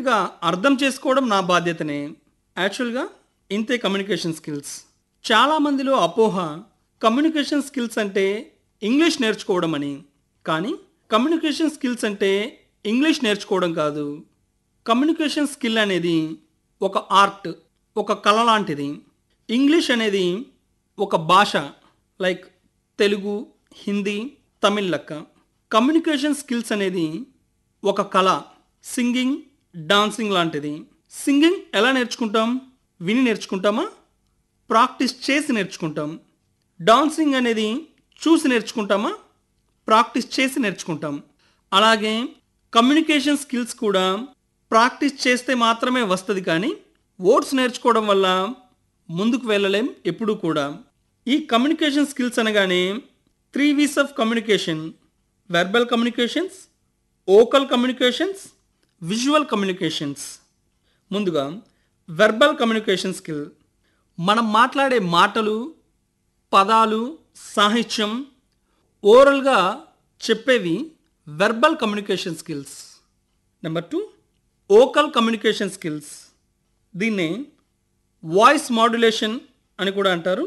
కరెక్ట్గా అర్థం చేసుకోవడం నా బాధ్యతనే యాక్చువల్గా ఇంతే కమ్యూనికేషన్ స్కిల్స్ చాలామందిలో అపోహ కమ్యూనికేషన్ స్కిల్స్ అంటే ఇంగ్లీష్ నేర్చుకోవడం అని కానీ కమ్యూనికేషన్ స్కిల్స్ అంటే ఇంగ్లీష్ నేర్చుకోవడం కాదు కమ్యూనికేషన్ స్కిల్ అనేది ఒక ఆర్ట్ ఒక కళ లాంటిది ఇంగ్లీష్ అనేది ఒక భాష లైక్ తెలుగు హిందీ తమిళ్ లెక్క కమ్యూనికేషన్ స్కిల్స్ అనేది ఒక కళ సింగింగ్ డాన్సింగ్ లాంటిది సింగింగ్ ఎలా నేర్చుకుంటాం విని నేర్చుకుంటామా ప్రాక్టీస్ చేసి నేర్చుకుంటాం డాన్సింగ్ అనేది చూసి నేర్చుకుంటామా ప్రాక్టీస్ చేసి నేర్చుకుంటాం అలాగే కమ్యూనికేషన్ స్కిల్స్ కూడా ప్రాక్టీస్ చేస్తే మాత్రమే వస్తుంది కానీ వర్డ్స్ నేర్చుకోవడం వల్ల ముందుకు వెళ్ళలేం ఎప్పుడూ కూడా ఈ కమ్యూనికేషన్ స్కిల్స్ అనగానే three V's of communication verbal communications vocal communications visual communications ముందుగా వెర్బల్ కమ్యూనికేషన్ స్కిల్ మనం మాట్లాడే మాటలు పదాలు సాహిత్యం ఓరల్గా చెప్పేవి verbal communication skills number two vocal communication skills దీన్నే వాయిస్ మాడ్యులేషన్ అని కూడా అంటారు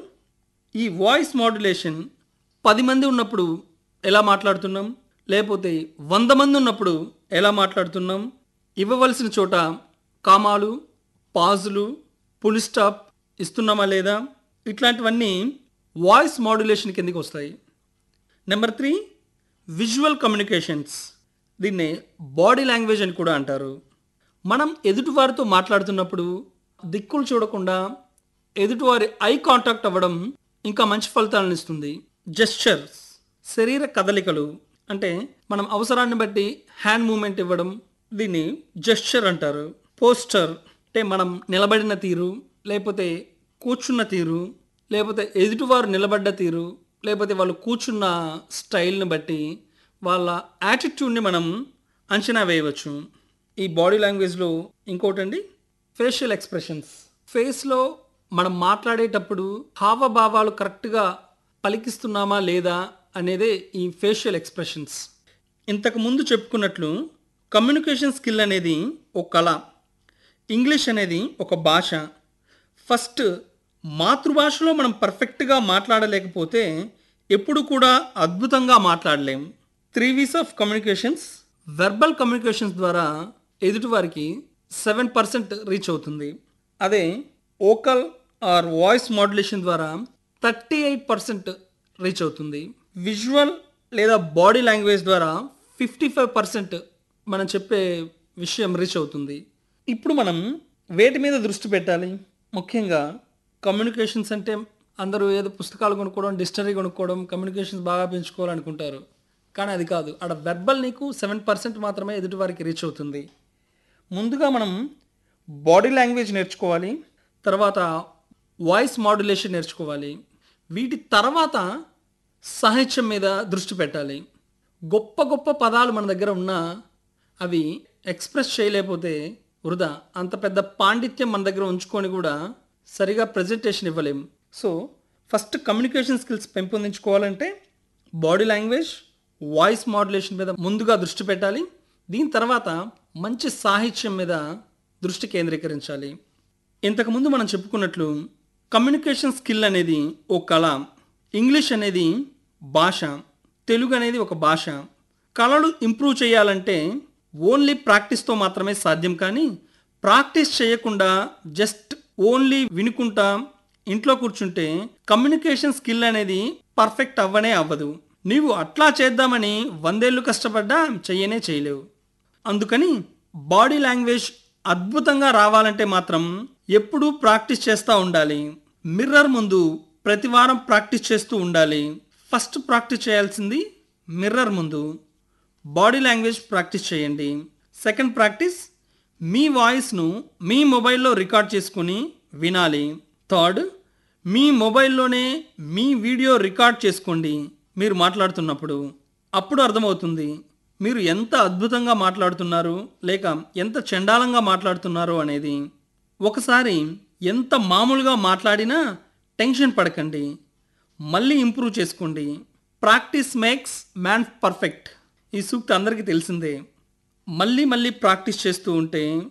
ఈ వాయిస్ మాడ్యులేషన్ పది మంది ఉన్నప్పుడు ఎలా మాట్లాడుతున్నాం లేకపోతే వంద మంది ఉన్నప్పుడు ఎలా మాట్లాడుతున్నాం ఇవ్వవలసిన చోట కామాలు పాజులు పులి స్టాప్ ఇస్తున్నామా లేదా ఇట్లాంటివన్నీ వాయిస్ మాడ్యులేషన్ కిందకి వస్తాయి నెంబర్ త్రీ విజువల్ కమ్యూనికేషన్స్ దీన్ని బాడీ లాంగ్వేజ్ అని కూడా అంటారు మనం ఎదుటివారితో మాట్లాడుతున్నప్పుడు దిక్కులు చూడకుండా ఎదుటివారి ఐ కాంటాక్ట్ అవ్వడం ఇంకా మంచి ఫలితాలను ఇస్తుంది జెస్చర్స్ శరీర కదలికలు అంటే మనం అవసరాన్ని బట్టి హ్యాండ్ మూమెంట్ ఇవ్వడం దీన్ని జెస్చర్ అంటారు పోస్టర్ అంటే మనం నిలబడిన తీరు లేకపోతే కూర్చున్న తీరు లేకపోతే ఎదుటివారు నిలబడ్డ తీరు లేకపోతే వాళ్ళు కూర్చున్న స్టైల్ని బట్టి వాళ్ళ యాటిట్యూడ్ని మనం అంచనా వేయవచ్చు ఈ బాడీ లాంగ్వేజ్లో ఇంకోటండి ఫేషియల్ ఎక్స్ప్రెషన్స్ ఫేస్లో మనం మాట్లాడేటప్పుడు హావభావాలు కరెక్ట్గా పలికిస్తున్నామా లేదా అనేదే ఈ ఫేషియల్ ఎక్స్ప్రెషన్స్ ఇంతకు ముందు చెప్పుకున్నట్లు కమ్యూనికేషన్ స్కిల్ అనేది ఒక కళ ఇంగ్లీష్ అనేది ఒక భాష ఫస్ట్ మాతృభాషలో మనం పర్ఫెక్ట్గా మాట్లాడలేకపోతే ఎప్పుడు కూడా అద్భుతంగా మాట్లాడలేం three V's of communications verbal communications ద్వారా ఎదుటివారికి సెవెన్ పర్సెంట్ రీచ్ అవుతుంది అదే ఓకల్ ఆర్ వాయిస్ మాడ్యులేషన్ ద్వారా థర్టీ ఎయిట్ పర్సెంట్ రీచ్ అవుతుంది విజువల్ లేదా బాడీ లాంగ్వేజ్ ద్వారా ఫిఫ్టీ ఫైవ్ పర్సెంట్ మనం చెప్పే విషయం రీచ్ అవుతుంది ఇప్పుడు మనం వేటి మీద దృష్టి పెట్టాలి ముఖ్యంగా కమ్యూనికేషన్స్ అంటే అందరూ ఏదో పుస్తకాలు కొనుక్కోవడం డిక్షనరీ కొనుక్కోవడం కమ్యూనికేషన్స్ బాగా పెంచుకోవాలనుకుంటారు కానీ అది కాదు ఆడ వెర్బల్ నీకు సెవెన్ పర్సెంట్ మాత్రమే ఎదుటివారికి రీచ్ అవుతుంది ముందుగా మనం బాడీ లాంగ్వేజ్ నేర్చుకోవాలి తర్వాత వాయిస్ మాడ్యులేషన్ నేర్చుకోవాలి వీటి తర్వాత సాహిత్యం మీద దృష్టి పెట్టాలి గొప్ప గొప్ప పదాలు మన దగ్గర ఉన్నా అవి ఎక్స్ప్రెస్ చేయలేకపోతే వృధా అంత పెద్ద పాండిత్యం మన దగ్గర ఉంచుకొని కూడా సరిగా ప్రజెంటేషన్ ఇవ్వలేం సో ఫస్ట్ కమ్యూనికేషన్ స్కిల్స్ పెంపొందించుకోవాలంటే బాడీ లాంగ్వేజ్ వాయిస్ మాడ్యులేషన్ మీద ముందుగా దృష్టి పెట్టాలి దీని తర్వాత మంచి సాహిత్యం మీద దృష్టి కేంద్రీకరించాలి ఇంతకుముందు మనం చెప్పుకున్నట్లు కమ్యూనికేషన్ స్కిల్ అనేది ఓ కళ ఇంగ్లీష్ అనేది భాష తెలుగు అనేది ఒక భాష కళలు ఇంప్రూవ్ చేయాలంటే ఓన్లీ ప్రాక్టీస్తో మాత్రమే సాధ్యం కానీ ప్రాక్టీస్ చేయకుండా జస్ట్ ఓన్లీ వినుకుంటా ఇంట్లో కూర్చుంటే కమ్యూనికేషన్ స్కిల్ అనేది పర్ఫెక్ట్ అవ్వనే అవ్వదు నీవు అట్లా చేద్దామని వందేళ్ళు కష్టపడ్డా చెయ్యనే చేయలేవు అందుకని బాడీ లాంగ్వేజ్ అద్భుతంగా రావాలంటే మాత్రం ఎప్పుడూ ప్రాక్టీస్ చేస్తూ ఉండాలి మిర్రర్ ముందు ప్రతి వారం ప్రాక్టీస్ చేస్తూ ఉండాలి ఫస్ట్ ప్రాక్టీస్ చేయాల్సింది మిర్రర్ ముందు బాడీ లాంగ్వేజ్ ప్రాక్టీస్ చేయండి సెకండ్ ప్రాక్టీస్ మీ వాయిస్ను మీ మొబైల్లో రికార్డ్ చేసుకుని వినాలి థర్డ్ మీ మొబైల్లోనే మీ వీడియో రికార్డ్ చేసుకోండి మీరు మాట్లాడుతున్నప్పుడు అప్పుడు అర్థమవుతుంది మీరు ఎంత అద్భుతంగా మాట్లాడుతున్నారు లేక ఎంత చండాలంగా మాట్లాడుతున్నారు అనేది ఒకసారి ఎంత మామూలుగా మాట్లాడినా టెన్షన్ పడకండి మళ్ళీ ఇంప్రూవ్ చేసుకోండి ప్రాక్టీస్ మేక్స్ మ్యాన్ పర్ఫెక్ట్ ఈ సూక్తి అందరికీ తెలిసిందే మళ్ళీ మళ్ళీ ప్రాక్టీస్ చేస్తూ ఉంటే